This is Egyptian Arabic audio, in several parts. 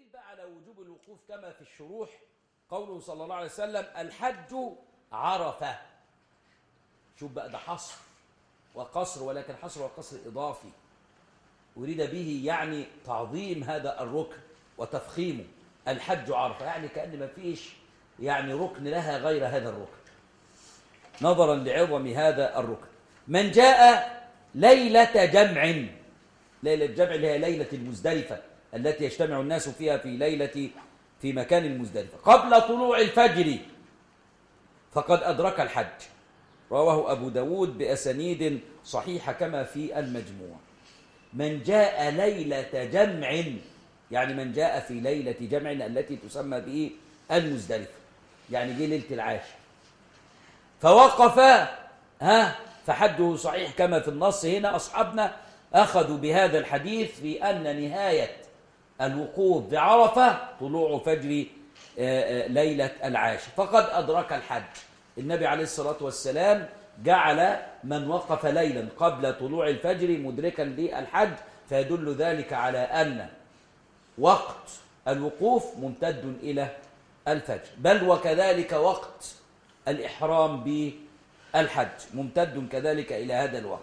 بقى على وجوب الوقوف كما في الشروح قوله صلى الله عليه وسلم الحج عرفة شوف بقى ده حصر وقصر ولكن حصر وقصر إضافي أريد به يعني تعظيم هذا الركن وتفخيمه الحج عرفة يعني كأن ما فيش يعني ركن لها غير هذا الركن نظرا لعظم هذا الركن من جاء ليلة جمع ليلة الجمع اللي هي ليلة المزدلفة التي يجتمع الناس فيها في ليلة في مكان المزدلفة قبل طلوع الفجر فقد أدرك الحج رواه أبو داود بأسانيد صحيحة كما في المجموع من جاء ليلة جمع يعني من جاء في ليلة جمع التي تسمى به المزدلفة يعني جه ليلة العاشر فوقف ها فحده صحيح كما في النص هنا أصحابنا أخذوا بهذا الحديث في أن نهاية الوقوف بعرفة طلوع فجر ليلة العاشر فقد أدرك الحج النبي عليه الصلاة والسلام جعل من وقف ليلا قبل طلوع الفجر مدركا للحج فيدل ذلك على أن وقت الوقوف ممتد إلى الفجر بل وكذلك وقت الإحرام بالحج ممتد كذلك إلى هذا الوقت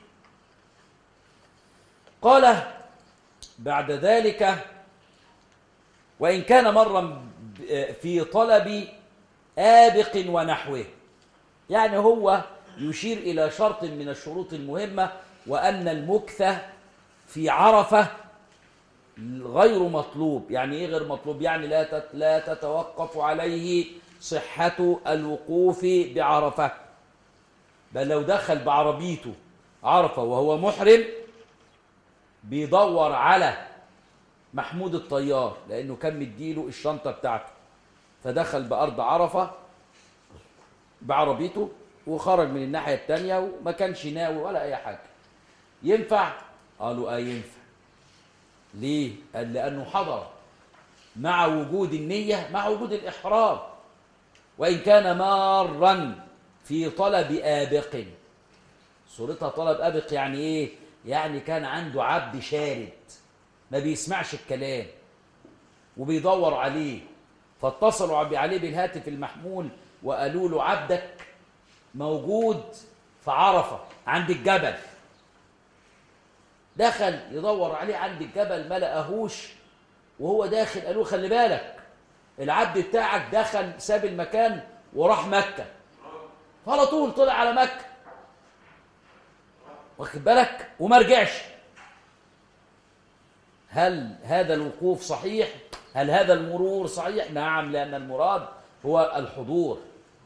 قال بعد ذلك وإن كان مرا في طلب آبق ونحوه يعني هو يشير إلى شرط من الشروط المهمة وأن المكث في عرفة غير مطلوب يعني إيه غير مطلوب يعني لا لا تتوقف عليه صحة الوقوف بعرفة بل لو دخل بعربيته عرفة وهو محرم بيدور على محمود الطيار لأنه كان مديله الشنطة بتاعته فدخل بأرض عرفة بعربيته وخرج من الناحية التانية وما كانش ناوي ولا أي حاجة ينفع؟ قالوا آه ينفع ليه؟ قال لأنه حضر مع وجود النية مع وجود الإحرام وإن كان مارا في طلب آبق صورتها طلب آبق يعني إيه؟ يعني كان عنده عبد شارد ما بيسمعش الكلام وبيدور عليه فاتصلوا عليه بالهاتف المحمول وقالوا له عبدك موجود في عرفة عند الجبل دخل يدور عليه عند الجبل ما لقاهوش وهو داخل قالوا خلي بالك العبد بتاعك دخل ساب المكان وراح مكة فعلى طول طلع على مكة واخد بالك وما رجعش هل هذا الوقوف صحيح هل هذا المرور صحيح نعم لأن المراد هو الحضور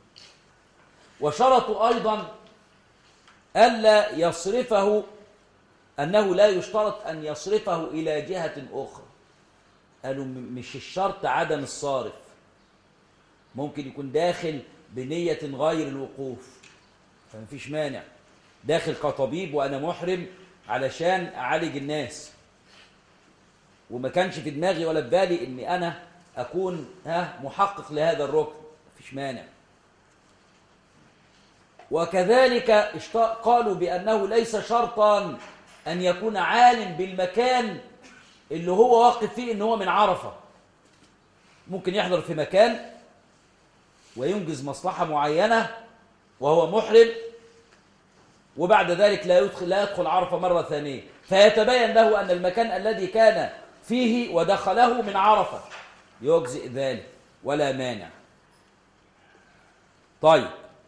وشرطوا أيضا ألا يصرفه أنه لا يشترط أن يصرفه إلى جهة أخرى قالوا مش الشرط عدم الصارف ممكن يكون داخل بنية غير الوقوف فمفيش مانع داخل كطبيب وأنا محرم علشان أعالج الناس وما كانش في دماغي ولا في بالي إني أنا أكون ها محقق لهذا الركن مفيش مانع وكذلك قالوا بأنه ليس شرطا أن يكون عالم بالمكان اللي هو واقف فيه إن هو من عرفة ممكن يحضر في مكان وينجز مصلحة معينة وهو محرم وبعد ذلك لا يدخل, لا يدخل عرفة مرة ثانية فيتبين له أن المكان الذي كان فيه ودخله من عرفة يجزئ ذلك ولا مانع طيب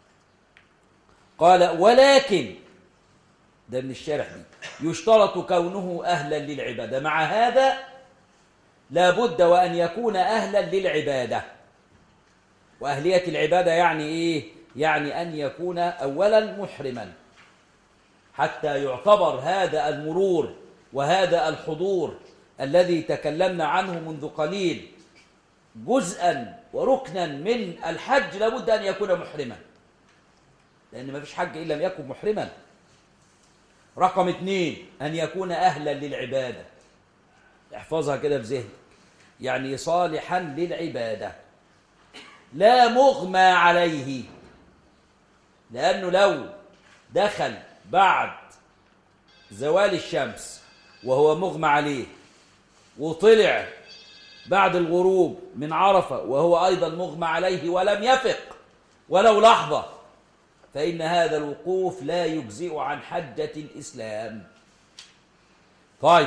قال ولكن ده من الشارح دي يشترط كونه أهلا للعبادة مع هذا لابد وأن يكون أهلا للعبادة وأهلية العبادة يعني إيه؟ يعني أن يكون أولا محرما حتى يعتبر هذا المرور وهذا الحضور الذي تكلمنا عنه منذ قليل جزءا وركنا من الحج لابد أن يكون محرما لأن ما فيش حج إلا لم يكن محرما رقم اثنين أن يكون أهلا للعبادة احفظها كده في ذهنك يعني صالحا للعبادة لا مغمى عليه لأنه لو دخل بعد زوال الشمس وهو مغمى عليه وطلع بعد الغروب من عرفة وهو أيضا مغمى عليه ولم يفق ولو لحظة فإن هذا الوقوف لا يجزئ عن حجة الإسلام طيب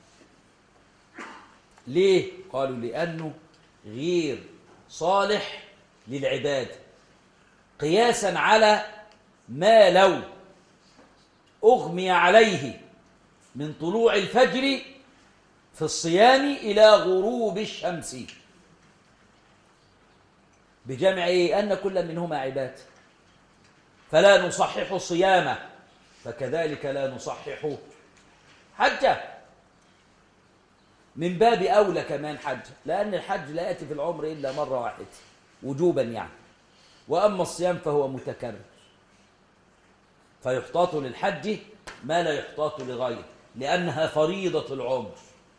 ليه؟ قالوا لأنه غير صالح للعبادة قياسا على ما لو أغمي عليه من طلوع الفجر في الصيام إلى غروب الشمس بجمع إيه؟ أن كل منهما عباد فلا نصحح صيامه فكذلك لا نصحح حجه من باب أولى كمان حج لأن الحج لا يأتي في العمر إلا مرة واحدة وجوبا يعني وأما الصيام فهو متكرر فيحتاط للحج ما لا يحتاط لغيره لأنها فريضة العمر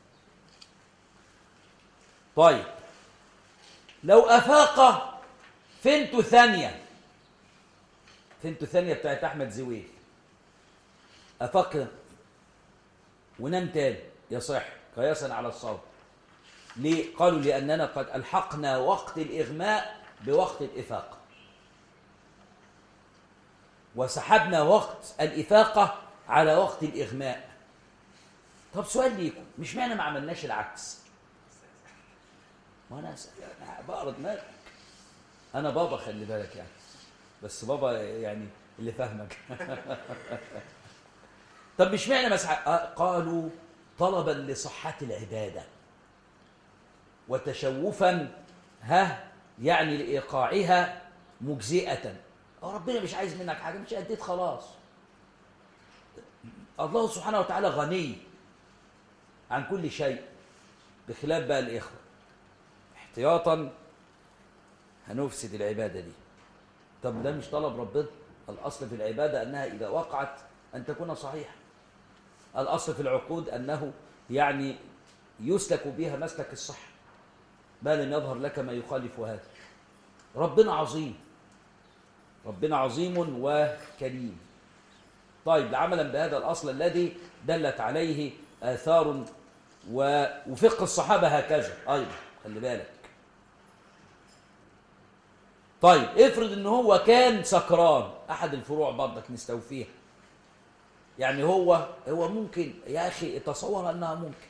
طيب لو أفاق فنت ثانية فنت ثانية بتاعت أحمد زويل أفاق ونام تاني يصح قياسا على الصوم ليه؟ قالوا لأننا قد ألحقنا وقت الإغماء بوقت الإفاقة وسحبنا وقت الإفاقة على وقت الإغماء طب سؤال ليكم مش معنى ما عملناش العكس وانا أسأل أنا بقرا دماغك انا بابا خلي بالك يعني بس بابا يعني اللي فاهمك طب مش معنى مسح قالوا طلبا لصحة العبادة وتشوفا ها يعني لإيقاعها مجزئة ربنا مش عايز منك حاجة مش أديت خلاص الله سبحانه وتعالى غني عن كل شيء بخلاف بقى الإخوة احتياطا هنفسد العبادة دي طب ده مش طلب ربنا الأصل في العبادة أنها إذا وقعت أن تكون صحيحة الأصل في العقود أنه يعني يسلك بها مسلك الصحة ما لم يظهر لك ما يخالف هذا ربنا عظيم ربنا عظيم وكريم طيب عملا بهذا الأصل الذي دلت عليه آثار وفقه الصحابة هكذا أيضا خلي بالك طيب افرض ان هو كان سكران احد الفروع برضك نستوفيها يعني هو هو ممكن يا اخي تصورها انها ممكن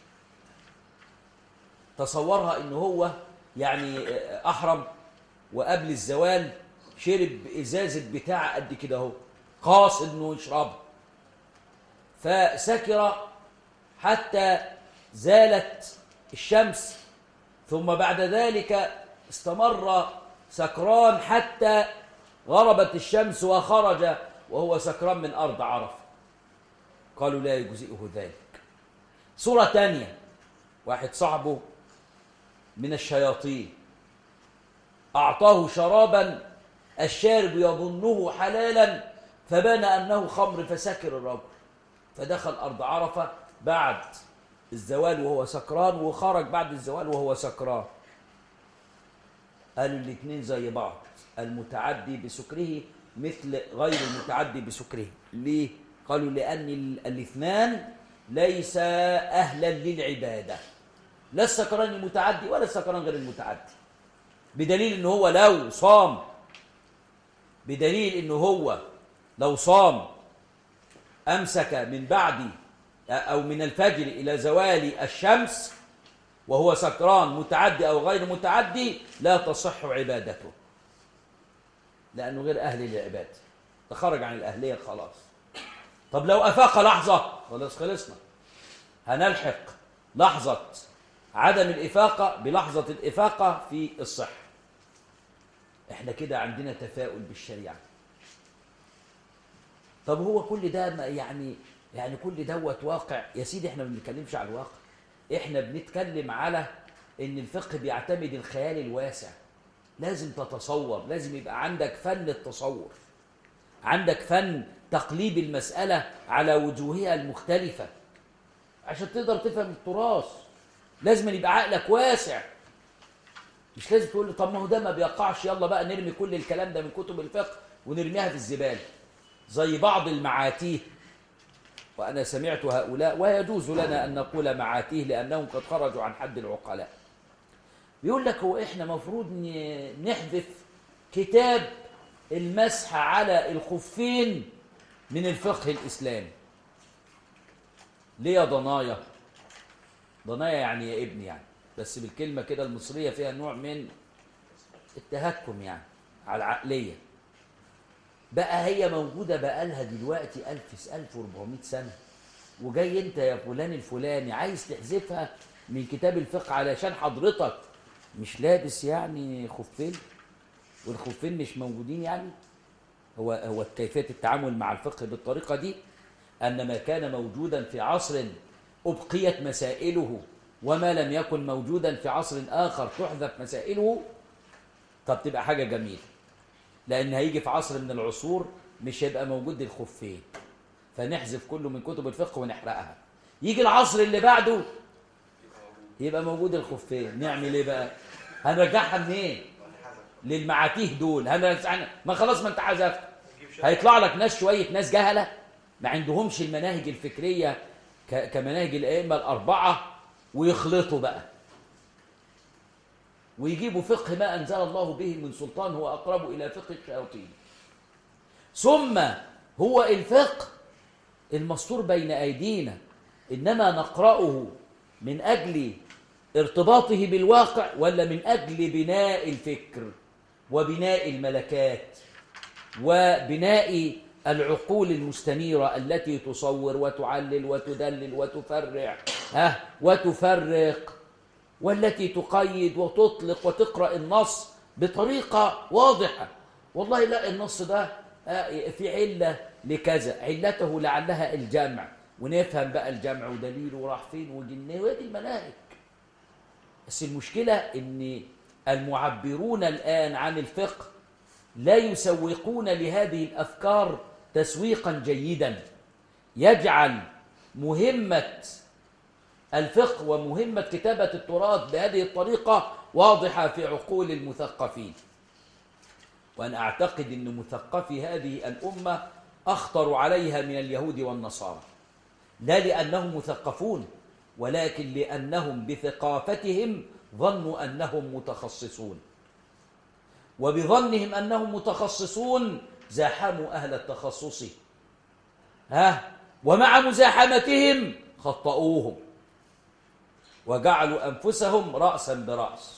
تصورها ان هو يعني احرم وقبل الزوال شرب ازازه بتاع قد كده اهو قاصد انه يشربها فسكر حتى زالت الشمس ثم بعد ذلك استمر سكران حتى غربت الشمس وخرج وهو سكران من أرض عرفة قالوا لا يجزئه ذلك صورة تانية واحد صاحبه من الشياطين أعطاه شرابا الشارب يظنه حلالا فبان أنه خمر فسكر الرجل فدخل أرض عرفة بعد الزوال وهو سكران وخرج بعد الزوال وهو سكران قالوا الاثنين زي بعض المتعدي بسكره مثل غير المتعدي بسكره ليه قالوا لأن الاثنان ليس أهلا للعبادة لا السكران المتعدي ولا السكران غير المتعدي بدليل ان هو لو صام بدليل ان هو لو صام امسك من بعد او من الفجر الى زوال الشمس وهو سكران متعدي او غير متعدي لا تصح عبادته لانه غير اهل للعباده تخرج عن الاهليه خلاص طب لو افاق لحظه خلاص خلصنا هنلحق لحظه عدم الافاقه بلحظه الافاقه في الصحه احنا كده عندنا تفاؤل بالشريعه طب هو كل ده يعني يعني كل دوت واقع يا سيدي احنا ما بنتكلمش على الواقع احنا بنتكلم على ان الفقه بيعتمد الخيال الواسع لازم تتصور لازم يبقى عندك فن التصور عندك فن تقليب المسألة على وجوهها المختلفة عشان تقدر تفهم التراث لازم يبقى عقلك واسع مش لازم تقول لي طب ما هو ده ما بيقعش يلا بقى نرمي كل الكلام ده من كتب الفقه ونرميها في الزبالة زي بعض المعاتيه وأنا سمعت هؤلاء ويجوز لنا أن نقول معاتيه لأنهم قد خرجوا عن حد العقلاء بيقول لك هو احنا مفروض ن- نحذف كتاب المسح على الخفين من الفقه الإسلامي ليه يا ضنايا ضنايا يعني يا ابني يعني بس بالكلمة كده المصرية فيها نوع من التهكم يعني على العقلية بقى هي موجودة بقالها دلوقتي 1000 1400 سنة وجاي انت يا فلان الفلاني عايز تحذفها من كتاب الفقه علشان حضرتك مش لابس يعني خفين والخفين مش موجودين يعني هو هو كيفية التعامل مع الفقه بالطريقة دي أن ما كان موجودا في عصر أبقيت مسائله وما لم يكن موجودا في عصر آخر تحذف مسائله طب تبقى حاجة جميلة لأن هيجي في عصر من العصور مش هيبقى موجود الخفين فنحذف كله من كتب الفقه ونحرقها يجي العصر اللي بعده يبقى موجود الخفين نعمل ايه بقى هنرجعها منين للمعاتيه دول هنرجع ما خلاص ما انت حذفت هيطلع لك ناس شويه ناس جهله ما عندهمش المناهج الفكريه ك- كمناهج الائمه الاربعه ويخلطوا بقى ويجيبوا فقه ما انزل الله به من سلطان هو اقرب الى فقه الشياطين ثم هو الفقه المسطور بين ايدينا انما نقراه من اجل ارتباطه بالواقع ولا من اجل بناء الفكر وبناء الملكات وبناء العقول المستنيره التي تصور وتعلل وتدلل وتفرع ها وتفرق والتي تقيد وتطلق وتقرا النص بطريقه واضحه والله لا النص ده آه، في عله لكذا علته لعلها الجمع ونفهم بقى الجمع ودليله راح فين وجنيه وهي دي المناهج بس المشكله ان المعبرون الان عن الفقه لا يسوقون لهذه الافكار تسويقا جيدا يجعل مهمه الفقه ومهمه كتابه التراث بهذه الطريقه واضحه في عقول المثقفين وانا اعتقد ان مثقفي هذه الامه اخطر عليها من اليهود والنصارى لا لانهم مثقفون ولكن لانهم بثقافتهم ظنوا انهم متخصصون وبظنهم انهم متخصصون زاحموا اهل التخصص ها ومع مزاحمتهم خطئوهم وجعلوا انفسهم راسا براس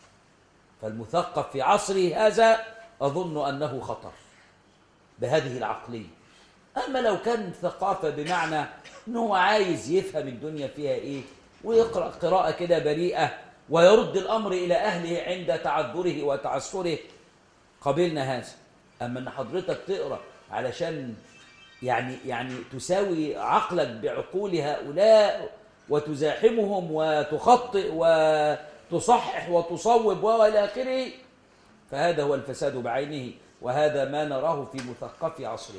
فالمثقف في عصره هذا اظن انه خطر بهذه العقليه اما لو كان ثقافه بمعنى انه هو عايز يفهم الدنيا فيها ايه ويقرا قراءه كده بريئه ويرد الامر الى اهله عند تعذره وتعسره قبلنا هذا اما ان حضرتك تقرا علشان يعني يعني تساوي عقلك بعقول هؤلاء وتزاحمهم وتخطئ وتصحح وتصوب والى اخره فهذا هو الفساد بعينه وهذا ما نراه في مثقفي عصرنا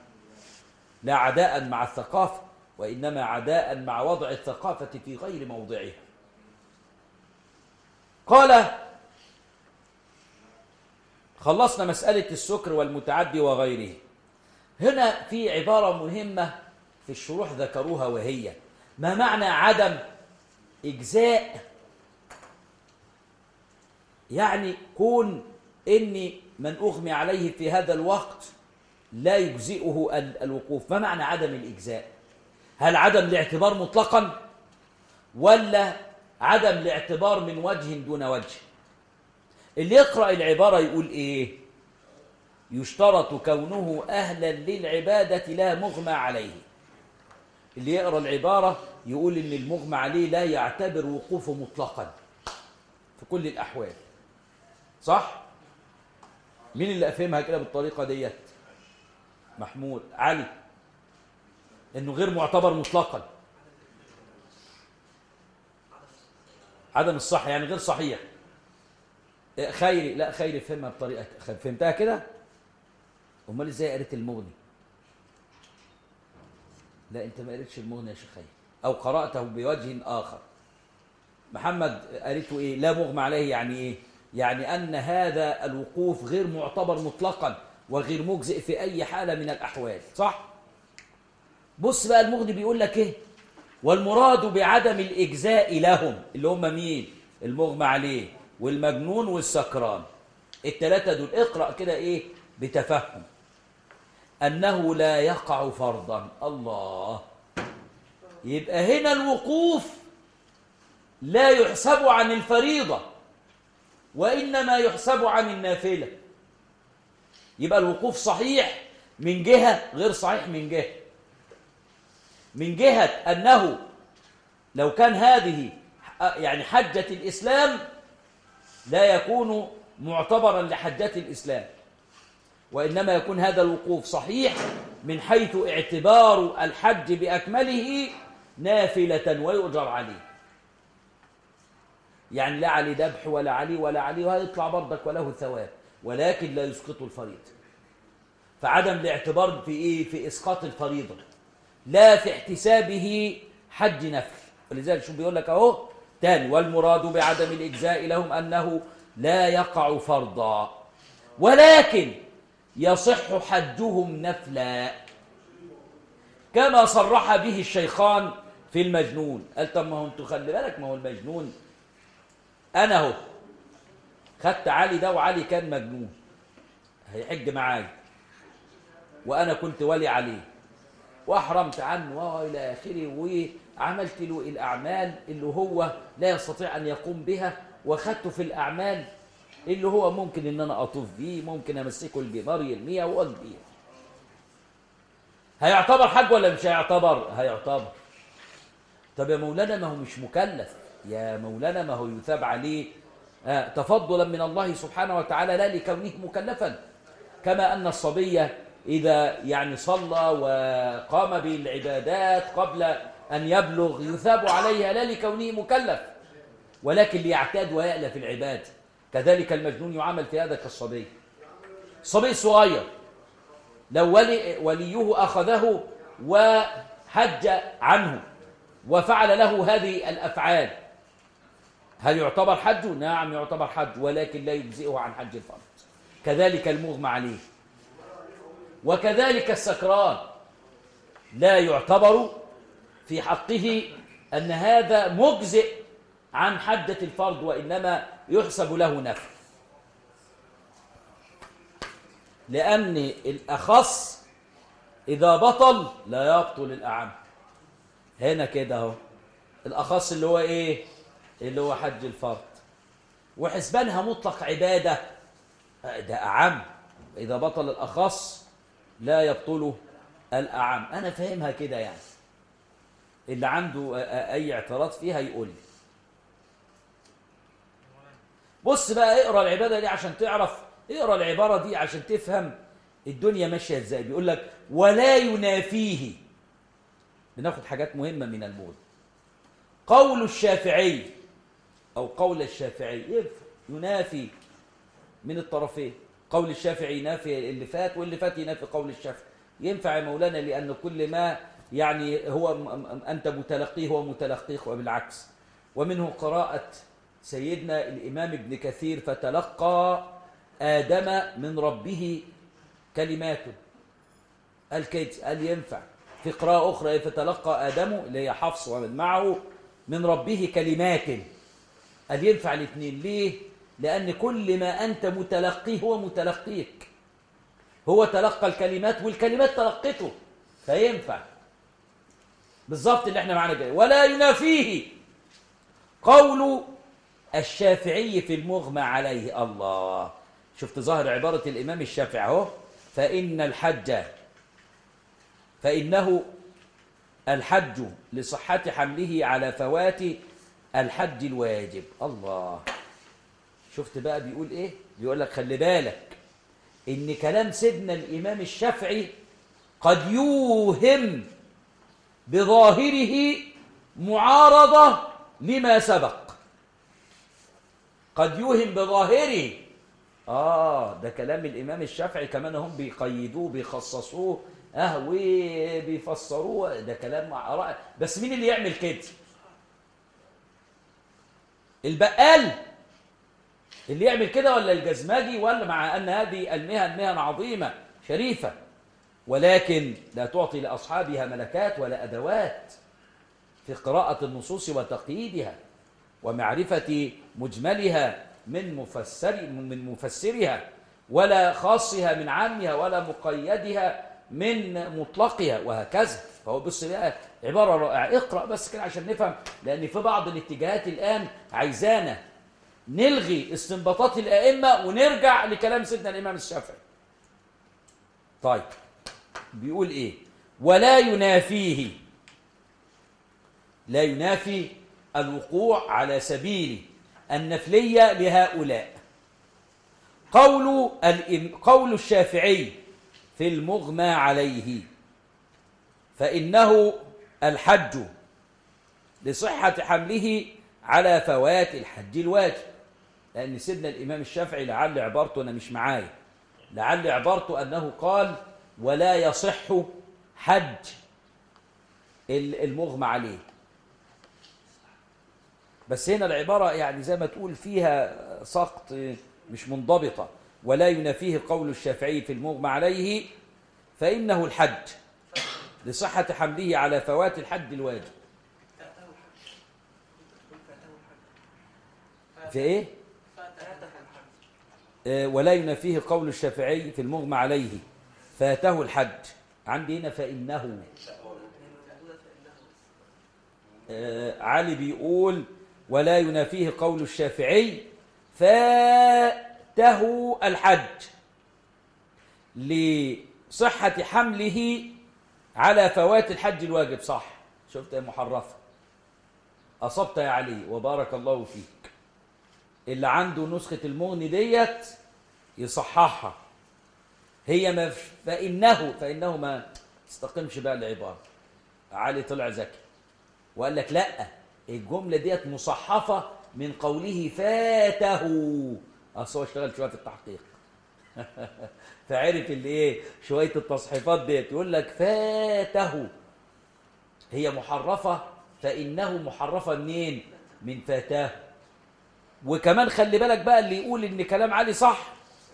لا عداء مع الثقافه وانما عداء مع وضع الثقافه في غير موضعها قال خلصنا مساله السكر والمتعدي وغيره هنا في عباره مهمه في الشروح ذكروها وهي ما معنى عدم اجزاء يعني كون اني من اغمي عليه في هذا الوقت لا يجزئه ال- الوقوف ما معنى عدم الاجزاء هل عدم الاعتبار مطلقا ولا عدم الاعتبار من وجه دون وجه اللي يقرا العباره يقول ايه يشترط كونه اهلا للعباده لا مغمى عليه اللي يقرا العباره يقول ان المغمى عليه لا يعتبر وقوفه مطلقا في كل الاحوال صح مين اللي افهمها كده بالطريقه ديت محمود علي انه غير معتبر مطلقا عدم الصح يعني غير صحيح إيه، خيري لا خيري فهمها بطريقه فهمتها كده امال ازاي قريت المغني لا انت ما قريتش المغني يا شيخ خيري او قراته بوجه اخر محمد قريته ايه لا مغمى عليه يعني ايه يعني ان هذا الوقوف غير معتبر مطلقا وغير مجزئ في اي حاله من الاحوال صح بص بقى المغني بيقول لك ايه والمراد بعدم الاجزاء لهم اللي هم مين المغمى عليه والمجنون والسكران التلاتة دول اقرأ كده ايه بتفهم أنه لا يقع فرضا الله يبقى هنا الوقوف لا يحسب عن الفريضة وإنما يحسب عن النافلة يبقى الوقوف صحيح من جهة غير صحيح من جهة من جهة أنه لو كان هذه يعني حجة الإسلام لا يكون معتبرا لحجة الإسلام وإنما يكون هذا الوقوف صحيح من حيث اعتبار الحج بأكمله نافلة ويؤجر عليه يعني لا عليه ذبح ولا عليه ولا عليه وهيطلع برضك وله ثواب ولكن لا يسقط الفريضة فعدم الاعتبار في إيه؟ في إسقاط الفريضة لا في احتسابه حج نفل ولذلك شو بيقول لك أهو تاني والمراد بعدم الإجزاء لهم أنه لا يقع فرضا ولكن يصح حجهم نفلا كما صرح به الشيخان في المجنون قال طب ما هو انتوا خلي بالك ما هو المجنون انا اهو خدت علي ده وعلي كان مجنون هيحج معايا وانا كنت ولي عليه واحرمت عنه والى اخره وعملت له الاعمال اللي هو لا يستطيع ان يقوم بها واخدته في الاعمال اللي هو ممكن ان انا اطوف بيه ممكن امسكه الجمار يرميها واجبيه هيعتبر حج ولا مش هيعتبر هيعتبر طب يا مولانا ما هو مش مكلف يا مولانا ما هو يثاب عليه آه تفضلا من الله سبحانه وتعالى لا لكونه مكلفا كما ان الصبي اذا يعني صلى وقام بالعبادات قبل ان يبلغ يثاب عليها لا لكونه مكلف ولكن ليعتاد ويألف العباد كذلك المجنون يعامل في هذا كالصبي صبي صغير لو ولي وليه أخذه وحج عنه وفعل له هذه الأفعال هل يعتبر حج؟ نعم يعتبر حج ولكن لا يجزئه عن حج الفرض كذلك المغمى عليه وكذلك السكران لا يعتبر في حقه أن هذا مجزئ عن حجة الفرض وإنما يحسب له نفل لأن الأخص إذا بطل لا يبطل الأعم هنا كده اهو الأخص اللي هو إيه اللي هو حج الفرض وحسبانها مطلق عبادة ده أعم إذا بطل الأخص لا يبطل الأعم أنا فاهمها كده يعني اللي عنده أي اعتراض فيها يقول لي بص بقى اقرا العباده دي عشان تعرف اقرا العباره دي عشان تفهم الدنيا ماشيه ازاي بيقول لك ولا ينافيه بناخد حاجات مهمه من الموت قول الشافعي او قول الشافعي ينافي من الطرفين قول الشافعي ينافي اللي فات واللي فات ينافي قول الشافعي ينفع يا مولانا لان كل ما يعني هو انت متلقيه هو متلقيه وبالعكس ومنه قراءه سيدنا الإمام ابن كثير فتلقى آدم من ربه كلمات قال كده قال ينفع في قراءة أخرى فتلقى آدم اللي هي حفص ومن معه من ربه كلمات قال ينفع الاثنين ليه؟ لأن كل ما أنت متلقيه هو متلقيك هو تلقى الكلمات والكلمات تلقته فينفع بالظبط اللي احنا معانا كده ولا ينافيه قول الشافعي في المغمى عليه الله شفت ظاهر عبارة الإمام الشافعي اهو فإن الحج فإنه الحج لصحة حمله على فوات الحج الواجب الله شفت بقى بيقول ايه بيقول لك خلي بالك ان كلام سيدنا الامام الشافعي قد يوهم بظاهره معارضه لما سبق قد يوهم بظاهره اه ده كلام الامام الشافعي كمان هم بيقيدوه بيخصصوه اه وبيفسروه ده كلام مع بس مين اللي يعمل كده البقال اللي يعمل كده ولا الجزمجي ولا مع ان هذه المهن مهن عظيمه شريفه ولكن لا تعطي لاصحابها ملكات ولا ادوات في قراءه النصوص وتقييدها ومعرفه مجملها من مفسر من مفسرها ولا خاصها من عامها ولا مقيدها من مطلقها وهكذا فهو بص بقى عبارة رائعة اقرأ بس كده عشان نفهم لأن في بعض الاتجاهات الآن عايزانا نلغي استنباطات الأئمة ونرجع لكلام سيدنا الإمام الشافعي طيب بيقول إيه ولا ينافيه لا ينافي الوقوع على سبيل النفلية لهؤلاء قول الإم- قول الشافعي في المغمى عليه فإنه الحج لصحة حمله على فوات الحج الواجب لأن سيدنا الإمام الشافعي لعل عبارته أنا مش معايا لعل عبارته أنه قال ولا يصح حج ال- المغمى عليه بس هنا العبارة يعني زي ما تقول فيها سقط مش منضبطة ولا ينافيه قول الشافعي في المغمى عليه فإنه الحج لصحة حمله على فوات الحد الواجب فاته الحج قل فاته الحج في إيه؟ فاته الحج آه، ولا ينافيه قول الشافعي في المغمى عليه فاته الحج عندي هنا فإنه آه، علي بيقول ولا ينافيه قول الشافعي فاته الحج لصحة حمله على فوات الحج الواجب صح شفت يا محرفة أصبت يا علي وبارك الله فيك اللي عنده نسخة المغني ديت يصححها هي ما فإنه فإنه ما تستقيمش بقى العبارة علي طلع ذكي وقال لك لا الجملة ديت مصحفة من قوله فاته أصل هو اشتغل شوية في التحقيق فعرف اللي ايه شوية التصحيفات ديت يقول لك فاته هي محرفة فإنه محرفة منين من فاتاه وكمان خلي بالك بقى اللي يقول ان كلام علي صح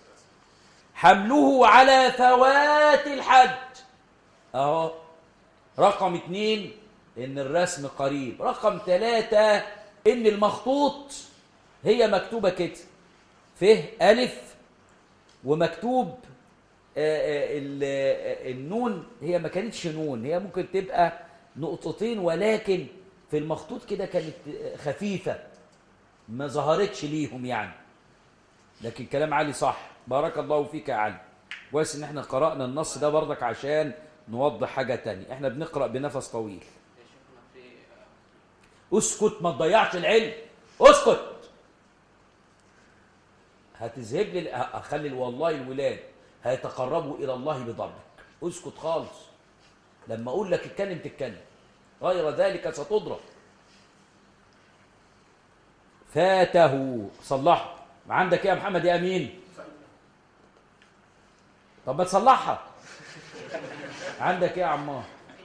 حمله على فوات الحج اهو رقم اتنين ان الرسم قريب رقم ثلاثة ان المخطوط هي مكتوبة كده فيه ألف ومكتوب آه، آه، ال- آه، النون هي ما كانتش نون هي ممكن تبقى نقطتين ولكن في المخطوط كده كانت آه، خفيفة ما ظهرتش ليهم يعني لكن كلام علي صح بارك الله فيك يا علي كويس ان احنا قرأنا النص ده برضك عشان نوضح حاجة تانية احنا بنقرأ بنفس طويل يا شيخنا في اسكت ما تضيعش العلم اسكت هتذهب لي اخلي والله الولاد هيتقربوا الى الله بضربك اسكت خالص لما اقول لك اتكلم تتكلم غير ذلك ستضرب فاته صلحه ما عندك ايه يا محمد يا امين طب ما تصلحها عندك ايه يا عمار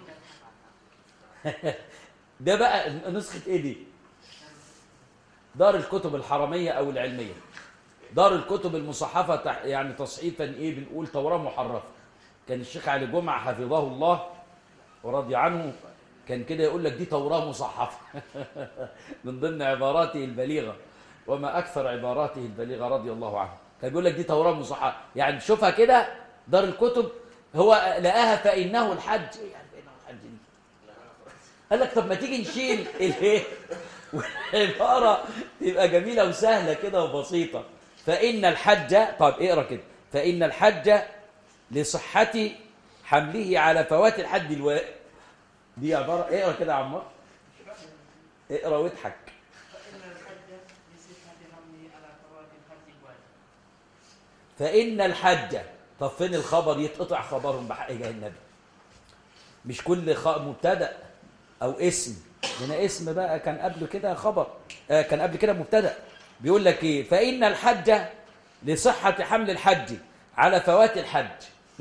ده بقى نسخة ايه دي دار الكتب الحرمية او العلمية دار الكتب المصحفة تح- يعني تصحيفا ايه بنقول توراة محرفة كان الشيخ علي جمعة حفظه الله ورضي عنه كان كده يقول لك دي توراة مصحفة من ضمن عباراته البليغة وما أكثر عباراته البليغة رضي الله عنه كان بيقول لك دي توراة مصحفة يعني شوفها كده دار الكتب هو لقاها فإنه الحج إيه يعني فإنه الحج دي قال لك طب ما تيجي نشيل الايه والعباره تبقى جميله وسهله كده وبسيطه فان الحج طب اقرا كده فان الحج لصحه حمله على فوات الحد الوا دي عباره اقرا كده يا عمار اقرا واضحك فإن الحج لصحة حمله على فوات الحج الواجب فإن الحج طب فين الخبر يتقطع خبرهم بحق جاه النبي مش كل خ... مبتدأ أو اسم هنا اسم بقى كان قبل كده خبر آه كان قبل كده مبتدأ بيقول لك إيه فإن الحج لصحة حمل الحج على فوات الحج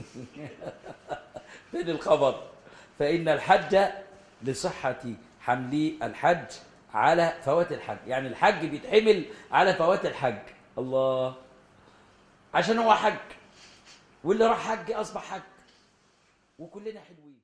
فين الخبر فإن الحج لصحة حمل الحج على فوات الحج يعني الحج بيتحمل على فوات الحج الله عشان هو حج واللي راح حج اصبح حج وكلنا حلوين